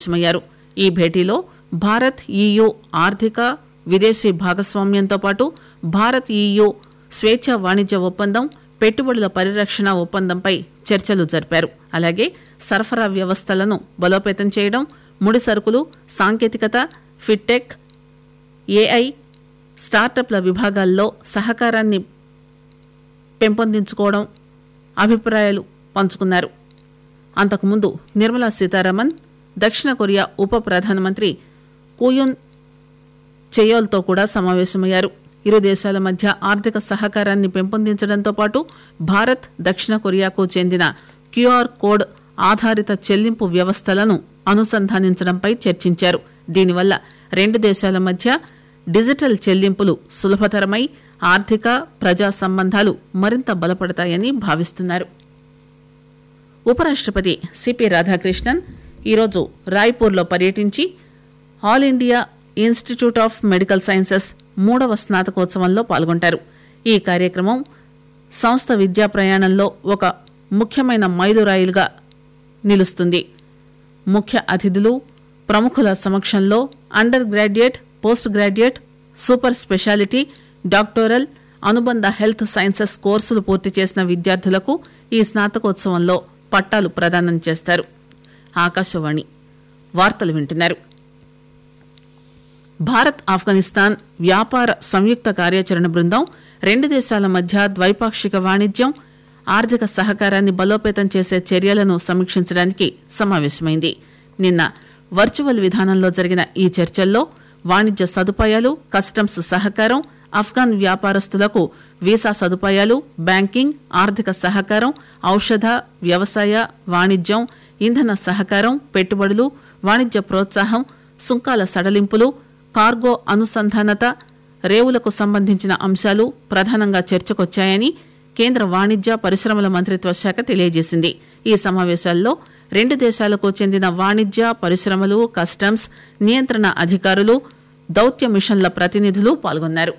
సమావేశమయ్యారు ఈ భేటీలో భారత్ ఈయూ ఆర్థిక విదేశీ భాగస్వామ్యంతో పాటు భారత్ ఈయూ స్వేచ్ఛ వాణిజ్య ఒప్పందం పెట్టుబడుల పరిరక్షణ ఒప్పందంపై చర్చలు జరిపారు అలాగే సరఫరా వ్యవస్థలను బలోపేతం చేయడం ముడి సరుకులు సాంకేతికత ఫిట్టెక్ ఏఐ స్టార్టప్ల విభాగాల్లో సహకారాన్ని పెంపొందించుకోవడం అభిప్రాయాలు పంచుకున్నారు అంతకుముందు నిర్మలా సీతారామన్ దక్షిణ కొరియా ఉప ప్రధానమంత్రి కూయున్ చెయోల్తో కూడా సమావేశమయ్యారు ఇరు దేశాల మధ్య ఆర్థిక సహకారాన్ని పెంపొందించడంతో పాటు భారత్ దక్షిణ కొరియాకు చెందిన క్యూఆర్ కోడ్ ఆధారిత చెల్లింపు వ్యవస్థలను అనుసంధానించడంపై చర్చించారు దీనివల్ల రెండు దేశాల మధ్య డిజిటల్ చెల్లింపులు సులభతరమై ఆర్థిక ప్రజా సంబంధాలు మరింత బలపడతాయని భావిస్తున్నారు ఉపరాష్ట్రపతి సిపి రాధాకృష్ణన్ ఈరోజు రాయ్పూర్లో పర్యటించి All India Institute of Medical Sciences మూడవ స్నాతకోత్సవంలో పాల్గొంటారు ఈ కార్యక్రమం సంస్థ విద్యా ప్రయాణంలో ఒక ముఖ్యమైన మైలురాయిలుగా నిలుస్తుంది ముఖ్య అతిథులు ప్రముఖుల సమక్షంలో under graduate post graduate super speciality doctoral అనుబంధ హెల్త్ సైన్సెస్ కోర్సులు పూర్తి చేసిన విద్యార్థులకు ఈ స్నాతకోత్సవంలో పట్టాలు ప్రదానం చేస్తారు ఆకాశవాణి వార్తలు వింటున్నారు భారత్ ఆఫ్ఘనిస్తాన్ వ్యాపార సంయుక్త కార్యాచరణ బృందం రెండు దేశాల మధ్య ద్వైపాక్షిక వాణిజ్యం ఆర్థిక సహకారాన్ని బలోపేతం చేసే చర్యలను సమీక్షించడానికి సమావేశమైంది నిన్న వర్చువల్ విధానంలో జరిగిన ఈ చర్చల్లో వాణిజ్య సదుపాయాలు కస్టమ్స్ సహకారం ఆఫ్ఘాన్ వ్యాపారస్తులకు వీసా సదుపాయాలు బ్యాంకింగ్ ఆర్థిక సహకారం ఔషధ వ్యవసాయ వాణిజ్యం ఇంధన సహకారం పెట్టుబడులు వాణిజ్య ప్రోత్సాహం సుంకాల సడలింపులు కార్గో అనుసంధానత రేవులకు సంబంధించిన అంశాలు ప్రధానంగా చర్చకొచ్చాయని కేంద్ర వాణిజ్య పరిశ్రమల మంత్రిత్వ శాఖ తెలియజేసింది ఈ సమావేశాల్లో రెండు దేశాలకు చెందిన వాణిజ్య పరిశ్రమలు కస్టమ్స్ నియంత్రణ అధికారులు దౌత్య మిషన్ల ప్రతినిధులు పాల్గొన్నారు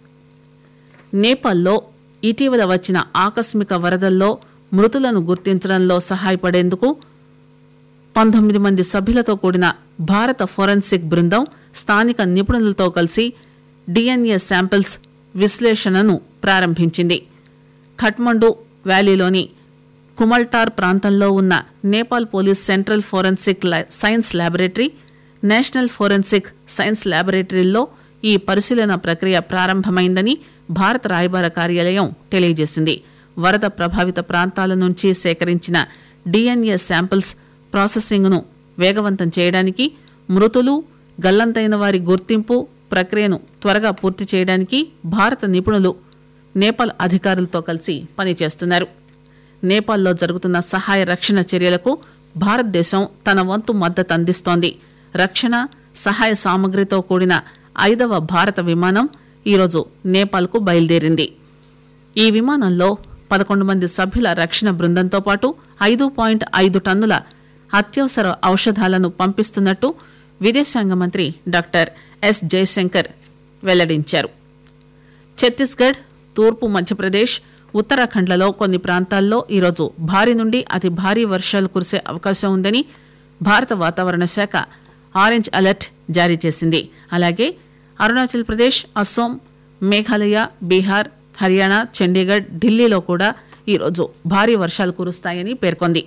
నేపాల్లో ఇటీవల వచ్చిన ఆకస్మిక వరదల్లో మృతులను గుర్తించడంలో సహాయపడేందుకు పంతొమ్మిది మంది సభ్యులతో కూడిన భారత ఫోరెన్సిక్ బృందం స్థానిక నిపుణులతో కలిసి డిఎన్ఏ శాంపిల్స్ విశ్లేషణను ప్రారంభించింది ఖట్మండు వ్యాలీలోని కుమల్టార్ ప్రాంతంలో ఉన్న Nepal police central forensic science laboratory national forensic science ల్యాబొరేటరీల్లో ఈ పరిశీలన ప్రక్రియ ప్రారంభమైందని భారత రాయబార కార్యాలయం తెలియజేసింది వరద ప్రభావిత ప్రాంతాల నుంచి సేకరించిన డిఎన్ఏ శాంపిల్స్ ప్రాసెసింగ్ను వేగవంతం చేయడానికి మృతులు గల్లంతైన వారి గుర్తింపు ప్రక్రియను త్వరగా పూర్తి చేయడానికి భారత నిపుణులు నేపాల్ అధికారులతో కలిసి పనిచేస్తున్నారు నేపాల్లో జరుగుతున్న సహాయ రక్షణ చర్యలకు భారతదేశం తన వంతు మద్దతు అందిస్తోంది రక్షణ సహాయ సామగ్రితో కూడిన ఐదవ భారత విమానం ఈరోజు నేపాల్కు బయలుదేరింది ఈ విమానంలో పదకొండు మంది సభ్యుల రక్షణ బృందంతో పాటు ఐదు పాయింట్ ఐదు టన్నుల అత్యవసర ఔషధాలను పంపిస్తున్నట్టు విదేశాంగ మంత్రి డాక్టర్ ఎస్ జయశంకర్ వెల్లడించారు ఛత్తీస్గఢ్ తూర్పు మధ్యప్రదేశ్ ఉత్తరాఖండ్లలో కొన్ని ప్రాంతాల్లో ఈరోజు భారీ నుండి అతి భారీ వర్షాలు కురిసే అవకాశం ఉందని భారత వాతావరణ శాఖ ఆరెంజ్ అలర్ట్ జారీ చేసింది అలాగే అరుణాచల్ ప్రదేశ్ అస్సోం మేఘాలయ బీహార్ హర్యానా చండీగఢ్ ఢిల్లీలో కూడా ఈరోజు భారీ వర్షాలు కురుస్తాయని పేర్కొంది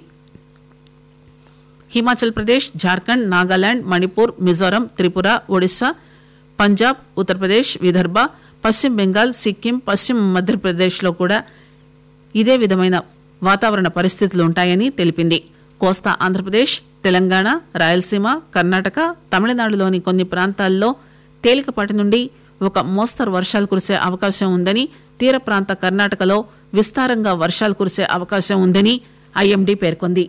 హిమాచల్ ప్రదేశ్ జార్ఖండ్ నాగాలాండ్ మణిపూర్ మిజోరం త్రిపుర ఒడిశా పంజాబ్ ఉత్తరప్రదేశ్ విదర్భ పశ్చిమ బెంగాల్ సిక్కిం పశ్చిమ మధ్యప్రదేశ్లో కూడా ఇదే విధమైన వాతావరణ పరిస్థితులు ఉంటాయని తెలిపింది కోస్తా ఆంధ్రప్రదేశ్ తెలంగాణ రాయలసీమ కర్ణాటక తమిళనాడులోని కొన్ని ప్రాంతాల్లో తేలికపాటి నుండి ఒక మోస్తరు వర్షాలు కురిసే అవకాశం ఉందని తీర ప్రాంత కర్ణాటకలో విస్తారంగా వర్షాలు కురిసే అవకాశం ఉందని ఐఎండీ పేర్కొంది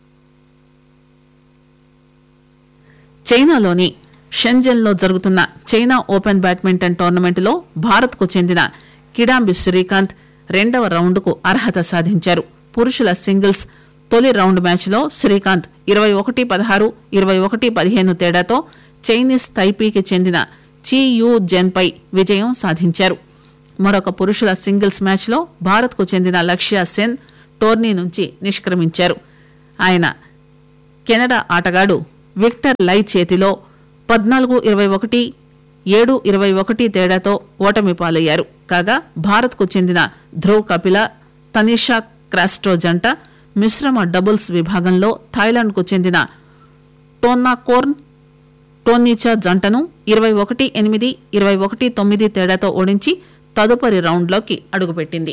చైనాలోని షెంజన్లో జరుగుతున్న చైనా ఓపెన్ బ్యాడ్మింటన్ టోర్నమెంట్లో భారత్కు చెందిన కిడాంబి శ్రీకాంత్ రెండవ రౌండ్కు అర్హత సాధించారు పురుషుల సింగిల్స్ తొలి రౌండ్ మ్యాచ్లో శ్రీకాంత్ ఇరవై ఒకటి పదహారు ఇరవై ఒకటి పదిహేను తేడాతో చైనీస్ తైపీకి చెందిన చీ యూ జెన్పై విజయం సాధించారు మరొక పురుషుల సింగిల్స్ మ్యాచ్లో భారత్కు చెందిన లక్ష్య సెన్ టోర్నీ నుంచి నిష్క్రమించారు ఆయన కెనడా ఆటగాడు విక్టర్ లై చేతిలో పద్నాలుగు ఇరవై ఒకటి ఏడు ఇరవై ఒకటి తేడాతో ఓటమి పాలయ్యారు కాగా భారత్కు చెందిన ధ్రువ్ కపిల తనిషా క్రాస్టో జంట మిశ్రమ డబుల్స్ విభాగంలో థాయిలాండ్కు చెందిన టోన్నా కోర్న్ టోనీచా జంటను ఇరవై ఒకటి ఎనిమిది ఇరవై ఒకటి తొమ్మిది తేడాతో ఓడించి తదుపరి రౌండ్లోకి అడుగుపెట్టింది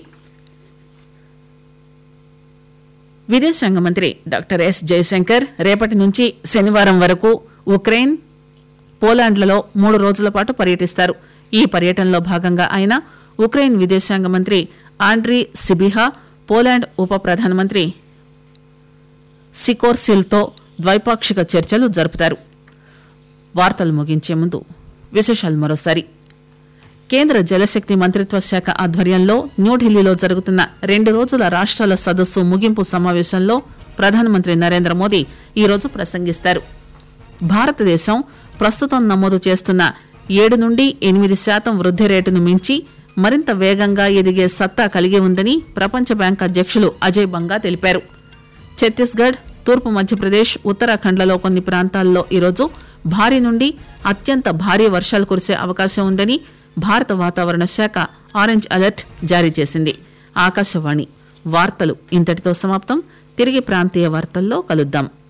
విదేశాంగ మంత్రి డాక్టర్ ఎస్ జయశంకర్ రేపటి నుంచి శనివారం వరకు ఉక్రెయిన్ పోలాండ్లలో మూడు రోజుల పాటు పర్యటిస్తారు ఈ పర్యటనలో భాగంగా ఆయన ఉక్రెయిన్ విదేశాంగ మంత్రి ఆండ్రీ సిబిహా పోలాండ్ ఉప ప్రధానమంత్రి సికోర్సిల్తో ద్వైపాక్షిక చర్చలు జరుపుతారు వార్తలు ముగించే ముందు విశేషాలు మరోసారి కేంద్ర జలశక్తి మంత్రిత్వ శాఖ ఆధ్వర్యంలో న్యూఢిల్లీలో జరుగుతున్న రెండు రోజుల రాష్ట్రాల సదస్సు ముగింపు సమావేశంలో ప్రధానమంత్రి నరేంద్ర మోదీ ఈరోజు ప్రసంగిస్తారు భారతదేశం ప్రస్తుతం నమోదు చేస్తున్న ఏడు నుండి ఎనిమిది శాతం వృద్ది రేటును మించి మరింత వేగంగా ఎదిగే సత్తా కలిగి ఉందని ప్రపంచ బ్యాంక్ అధ్యక్షులు అజయ్ బంగా తెలిపారు ఛత్తీస్గఢ్ తూర్పు మధ్యప్రదేశ్ ఉత్తరాఖండ్లలో కొన్ని ప్రాంతాల్లో ఈరోజు భారీ నుండి అత్యంత భారీ వర్షాలు కురిసే అవకాశం ఉందని భారత వాతావరణ శాఖ ఆరెంజ్ అలర్ట్ జారీ చేసింది ఆకాశవాణి వార్తలు ఇంతటితో సమాప్తం తిరిగి ప్రాంతీయ వార్తల్లో కలుద్దాం